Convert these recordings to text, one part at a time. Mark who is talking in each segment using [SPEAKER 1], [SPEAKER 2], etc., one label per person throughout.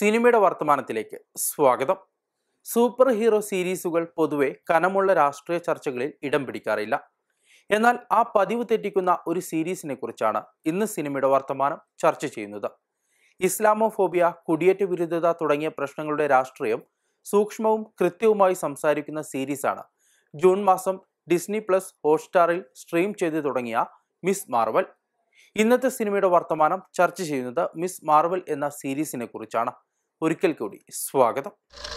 [SPEAKER 1] സിനിമയുടെ വർത്തമാനത്തിലേക്ക് സ്വാഗതം super hero സീരീസുകൾ പൊതുവെ കനമുള്ള രാഷ്ട്രീയ ചർച്ചകളിൽ ഇടം പിടിക്കാറില്ല എന്നാൽ ആ പതിവ് തെറ്റിക്കുന്ന ഒരു സീരീസിനെ കുറിച്ചാണ് ഇന്ന് സിനിമയുടെ വർത്തമാനം ചർച്ച ചെയ്യുന്നത് ഇസ്ലാമോഫോബിയ കുടിയേറ്റ വിരുദ്ധത തുടങ്ങിയ പ്രശ്നങ്ങളുടെ രാഷ്ട്രീയം സൂക്ഷ്മവും കൃത്യവുമായി സംസാരിക്കുന്ന സീരീസാണ് ജൂൺ മാസം ഡിസ്നി പ്ലസ് ഹോട്ട്സ്റ്റാറിൽ സ്ട്രീം ചെയ്തു തുടങ്ങിയ മിസ് മാർവൽ ഇന്നത്തെ സിനിമയുടെ വർത്തമാനം ചർച്ച ചെയ്യുന്നത് മിസ് മാർവൽ എന്ന സീരീസിനെ കുറിച്ചാണ് ഒരിക്കൽ കൂടി സ്വാഗതം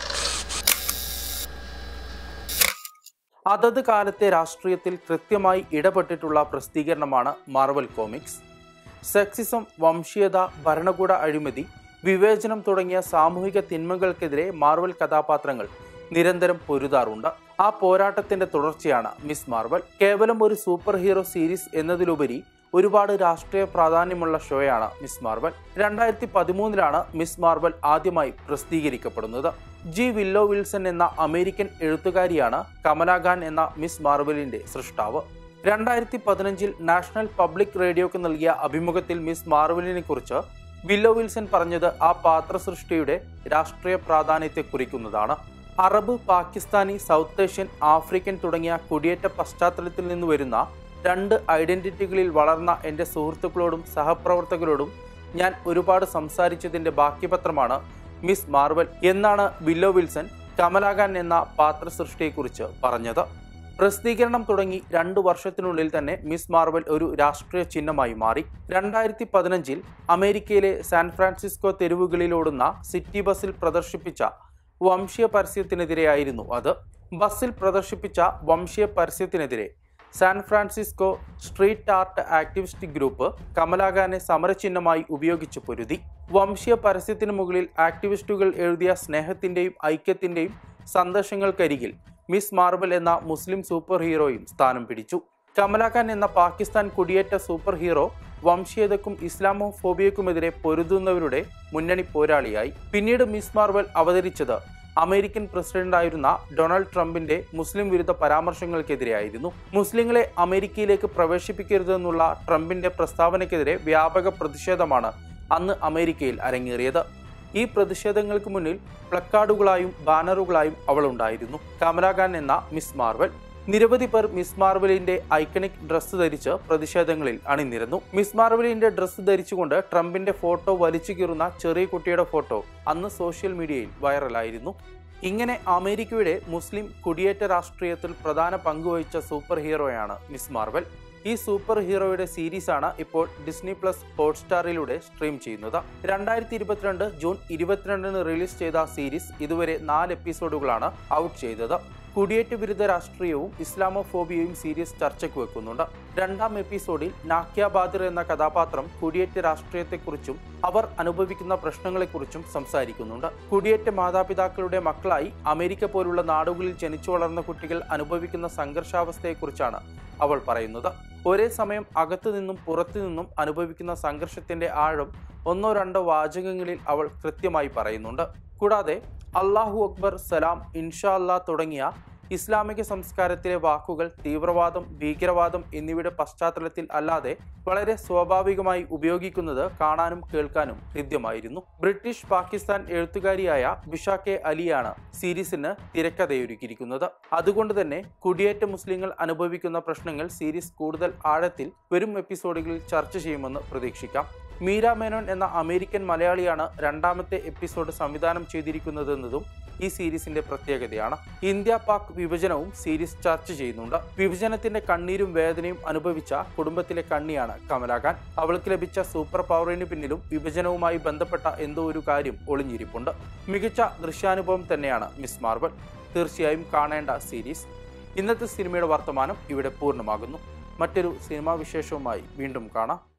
[SPEAKER 1] അതത് കാലത്തെ രാഷ്ട്രീയത്തിൽ കൃത്യമായി ഇടപെട്ടിട്ടുള്ള പ്രസിദ്ധീകരണമാണ് മാർവൽ കോമിക്സ് സെക്സിസം വംശീയത ഭരണകൂട അഴിമതി വിവേചനം തുടങ്ങിയ സാമൂഹിക തിന്മകൾക്കെതിരെ മാർവൽ കഥാപാത്രങ്ങൾ നിരന്തരം പൊരുതാറുണ്ട് ആ പോരാട്ടത്തിന്റെ തുടർച്ചയാണ് മിസ് മാർവൽ കേവലം ഒരു സൂപ്പർ ഹീറോ സീരീസ് എന്നതിലുപരി ഒരുപാട് രാഷ്ട്രീയ പ്രാധാന്യമുള്ള ഷോയാണ് മിസ് മാർവൽ രണ്ടായിരത്തി പതിമൂന്നിലാണ് മിസ് മാർവൽ ആദ്യമായി പ്രസിദ്ധീകരിക്കപ്പെടുന്നത് ജി വില്ലോ വിൽസൺ എന്ന അമേരിക്കൻ എഴുത്തുകാരിയാണ് കമല ഖാൻ എന്ന മിസ് മാർവലിന്റെ സൃഷ്ടാവ് രണ്ടായിരത്തി പതിനഞ്ചിൽ നാഷണൽ പബ്ലിക് റേഡിയോക്ക് നൽകിയ അഭിമുഖത്തിൽ മിസ് മാർവലിനെ കുറിച്ച് വില്ലോ വിൽസൺ പറഞ്ഞത് ആ പാത്ര സൃഷ്ടിയുടെ രാഷ്ട്രീയ പ്രാധാന്യത്തെ കുറിക്കുന്നതാണ് Arab Pakistani South Asian African തുടങ്ങിയ കുടിയേറ്റ പശ്ചാത്തലത്തിൽ നിന്ന് വരുന്ന രണ്ട് ഐഡന്റിറ്റികളിൽ വളർന്ന എൻ്റെ സുഹൃത്തുക്കളോടും സഹപ്രവർത്തകരോടും ഞാൻ ഒരുപാട് സംസാരിച്ചതിൻ്റെ ബാക്കി പത്രമാണ് മിസ് മാർവൽ എന്നാണ് വില്ലോ വിൽസൺ കമലാഖാൻ എന്ന പാത്ര സൃഷ്ടിയെക്കുറിച്ച് പറഞ്ഞത് പ്രസിദ്ധീകരണം തുടങ്ങി രണ്ടു വർഷത്തിനുള്ളിൽ തന്നെ മിസ് മാർവൽ ഒരു രാഷ്ട്രീയ ചിഹ്നമായി മാറി രണ്ടായിരത്തി പതിനഞ്ചിൽ അമേരിക്കയിലെ സാൻ ഫ്രാൻസിസ്കോ തെരുവുകളിലോടുന്ന സിറ്റി ബസ്സിൽ പ്രദർശിപ്പിച്ച വംശീയ പരസ്യത്തിനെതിരെയായിരുന്നു അത് ബസ്സിൽ പ്രദർശിപ്പിച്ച വംശീയ പരസ്യത്തിനെതിരെ San Francisco street art activist group കമലാഖാനെ സമരചിഹ്നമായി ഉപയോഗിച്ച് പൊരുതി വംശീയ പരസ്യത്തിന് മുകളിൽ ആക്ടിവിസ്റ്റുകൾ എഴുതിയ സ്നേഹത്തിന്റെയും ഐക്യത്തിന്റെയും സന്ദേശങ്ങൾക്കരികിൽ മിസ് മാർബൽ എന്ന മുസ്ലിം സൂപ്പർ ഹീറോയും സ്ഥാനം പിടിച്ചു കമലാഖാൻ എന്ന പാകിസ്ഥാൻ കുടിയേറ്റ സൂപ്പർ ഹീറോ വംശീയതക്കും ഇസ്ലാമോ ഫോബിയക്കുമെതിരെ പൊരുതുന്നവരുടെ മുന്നണി പോരാളിയായി പിന്നീട് മിസ് മാർവൽ അവതരിച്ചത് അമേരിക്കൻ പ്രസിഡന്റായിരുന്ന ഡൊണാൾഡ് ട്രംപിന്റെ മുസ്ലിം വിരുദ്ധ പരാമർശങ്ങൾക്കെതിരെയായിരുന്നു മുസ്ലിങ്ങളെ അമേരിക്കയിലേക്ക് പ്രവേശിപ്പിക്കരുതെന്നുള്ള ട്രംപിന്റെ പ്രസ്താവനയ്ക്കെതിരെ വ്യാപക പ്രതിഷേധമാണ് അന്ന് അമേരിക്കയിൽ അരങ്ങേറിയത് ഈ പ്രതിഷേധങ്ങൾക്ക് മുന്നിൽ പ്ലക്കാർഡുകളായും ബാനറുകളായും അവൾ ഉണ്ടായിരുന്നു കമലാഖാൻ എന്ന മിസ് മാർവൽ നിരവധി പേർ മിസ് മാർവലിന്റെ ഐക്കണിക് ഡ്രസ്സ് ധരിച്ച് പ്രതിഷേധങ്ങളിൽ അണിനിരന്നു മിസ് മാർവലിന്റെ ഡ്രസ്സ് ധരിച്ചുകൊണ്ട് ട്രംപിന്റെ ഫോട്ടോ വലിച്ചു കീറുന്ന ചെറിയ കുട്ടിയുടെ ഫോട്ടോ അന്ന് സോഷ്യൽ മീഡിയയിൽ വൈറലായിരുന്നു ഇങ്ങനെ അമേരിക്കയുടെ മുസ്ലിം കുടിയേറ്റ രാഷ്ട്രീയത്തിൽ പ്രധാന പങ്കുവഹിച്ച സൂപ്പർ ഹീറോയാണ് മിസ് മാർവൽ ഈ സൂപ്പർ ഹീറോയുടെ സീരീസാണ് ഇപ്പോൾ ഡിസ്നി പ്ലസ് ഹോട്ട്സ്റ്റാറിലൂടെ സ്ട്രീം ചെയ്യുന്നത് രണ്ടായിരത്തി ഇരുപത്തിരണ്ട് ജൂൺ ഇരുപത്തിരണ്ടിന് റിലീസ് ചെയ്ത സീരീസ് ഇതുവരെ നാല് എപ്പിസോഡുകളാണ് ഔട്ട് ചെയ്തത് കുടിയേറ്റ വിരുദ്ധ രാഷ്ട്രീയവും ഇസ്ലാമോഫോബിയയും സീരീസ് ചർച്ചയ്ക്ക് വെക്കുന്നുണ്ട് രണ്ടാം എപ്പിസോഡിൽ നാക്യ ബാദിർ എന്ന കഥാപാത്രം കുടിയേറ്റ രാഷ്ട്രീയത്തെക്കുറിച്ചും അവർ അനുഭവിക്കുന്ന പ്രശ്നങ്ങളെക്കുറിച്ചും സംസാരിക്കുന്നുണ്ട് കുടിയേറ്റ മാതാപിതാക്കളുടെ മക്കളായി അമേരിക്ക പോലുള്ള നാടുകളിൽ ജനിച്ചു വളർന്ന കുട്ടികൾ അനുഭവിക്കുന്ന സംഘർഷാവസ്ഥയെക്കുറിച്ചാണ് അവൾ പറയുന്നത് ഒരേ സമയം അകത്തു നിന്നും പുറത്തു നിന്നും അനുഭവിക്കുന്ന സംഘർഷത്തിന്റെ ആഴം ഒന്നോ രണ്ടോ വാചകങ്ങളിൽ അവൾ കൃത്യമായി പറയുന്നുണ്ട് കൂടാതെ അള്ളാഹു അക്ബർ സലാം ഇൻഷാ അല്ലാ തുടങ്ങിയ ഇസ്ലാമിക സംസ്കാരത്തിലെ വാക്കുകൾ തീവ്രവാദം ഭീകരവാദം എന്നിവയുടെ പശ്ചാത്തലത്തിൽ അല്ലാതെ വളരെ സ്വാഭാവികമായി ഉപയോഗിക്കുന്നത് കാണാനും കേൾക്കാനും ഹൃദ്യമായിരുന്നു ബ്രിട്ടീഷ് പാകിസ്ഥാൻ എഴുത്തുകാരിയായ ബിഷ കെ അലിയാണ് സീരീസിന് തിരക്കഥയൊരുക്കിയിരിക്കുന്നത് അതുകൊണ്ട് തന്നെ കുടിയേറ്റ മുസ്ലിങ്ങൾ അനുഭവിക്കുന്ന പ്രശ്നങ്ങൾ സീരീസ് കൂടുതൽ ആഴത്തിൽ വരും എപ്പിസോഡുകളിൽ ചർച്ച ചെയ്യുമെന്ന് പ്രതീക്ഷിക്കാം മീര മേനോൻ എന്ന അമേരിക്കൻ മലയാളിയാണ് രണ്ടാമത്തെ എപ്പിസോഡ് സംവിധാനം ചെയ്തിരിക്കുന്നതെന്നതും ഈ സീരീസിന്റെ പ്രത്യേകതയാണ് ഇന്ത്യ പാക് വിഭജനവും സീരീസ് ചർച്ച ചെയ്യുന്നുണ്ട് വിഭജനത്തിന്റെ കണ്ണീരും വേദനയും അനുഭവിച്ച കുടുംബത്തിലെ കണ്ണിയാണ് കമലാഖാൻ അവൾക്ക് ലഭിച്ച സൂപ്പർ പവറിന് പിന്നിലും വിഭജനവുമായി ബന്ധപ്പെട്ട എന്തോ ഒരു കാര്യം ഒളിഞ്ഞിരിപ്പുണ്ട് മികച്ച ദൃശ്യാനുഭവം തന്നെയാണ് മിസ് മാർബൽ തീർച്ചയായും കാണേണ്ട സീരീസ് ഇന്നത്തെ സിനിമയുടെ വർത്തമാനം ഇവിടെ പൂർണ്ണമാകുന്നു മറ്റൊരു സിനിമാ വിശേഷവുമായി വീണ്ടും കാണാം